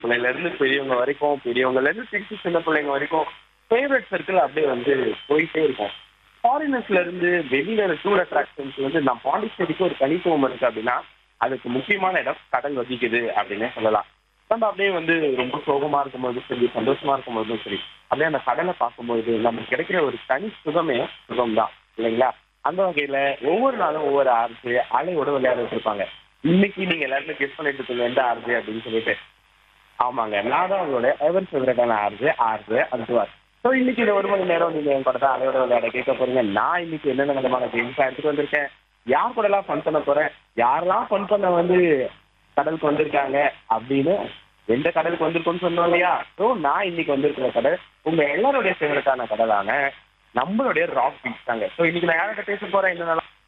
பிள்ளைல இருந்து பெரியவங்க வரைக்கும் பெரியவங்கல இருந்து சிக்ஸ்த்து சின்ன பிள்ளைங்க வரைக்கும் ஃபேவரட் சர்க்கிள் அப்படியே வந்து போயிட்டே இருக்கும் ஃபாரினர்ஸ்ல இருந்து வெளியில டூர் அட்ராக்ஷன்ஸ் வந்து நம்ம பாண்டிச்சேரிக்கு ஒரு தனித்துவம் இருக்கு அப்படின்னா அதுக்கு முக்கியமான இடம் கடல் வகிக்குது அப்படின்னே சொல்லலாம் நம்ம அப்படியே வந்து ரொம்ப சோகமா இருக்கும்போதும் சரி சந்தோஷமா இருக்கும்போதும் சரி அப்படியே அந்த கடலை பார்க்கும்போது நமக்கு கிடைக்கிற ஒரு தனி சுகமே சுகம் தான் இல்லைங்களா அந்த வகையில ஒவ்வொரு நாளும் ஒவ்வொரு ஆர்ஜி அலையோட விளையாடிட்டு இருப்பாங்க இன்னைக்கு நீங்க எல்லாருமே கெஸ் பண்ணிட்டு இருக்கீங்க எந்த ஆர்ஜி அப்படின்னு சொல்லிட்டு ஆமாங்க நான் தான் உங்களோட எவர் ஃபேவரட்டான ஆர்ஜி ஆர்ஜி அந்துவார் ஸோ இன்னைக்கு இந்த ஒரு மணி நேரம் நீங்க என் கூட தான் அலையோட விளையாட கேட்க போறீங்க நான் இன்னைக்கு என்னென்ன விதமான கேம்ஸ் எடுத்துட்டு வந்திருக்கேன் யார் கூட எல்லாம் ஃபன் பண்ண போறேன் யாரெல்லாம் ஃபன் பண்ண வந்து கடலுக்கு வந்திருக்காங்க அப்படின்னு எந்த கடலுக்கு வந்திருக்கோம்னு சொன்னோம் இல்லையா ஸோ நான் இன்னைக்கு வந்திருக்கிற கடல் உங்க எல்லாருடைய ஃபேவரட்டான கடலான நம்மளுடைய ராக் பீச் தாங்க ஸோ இன்னைக்கு நான் யார்கிட்ட பேச போறேன் என்னென்னலாம்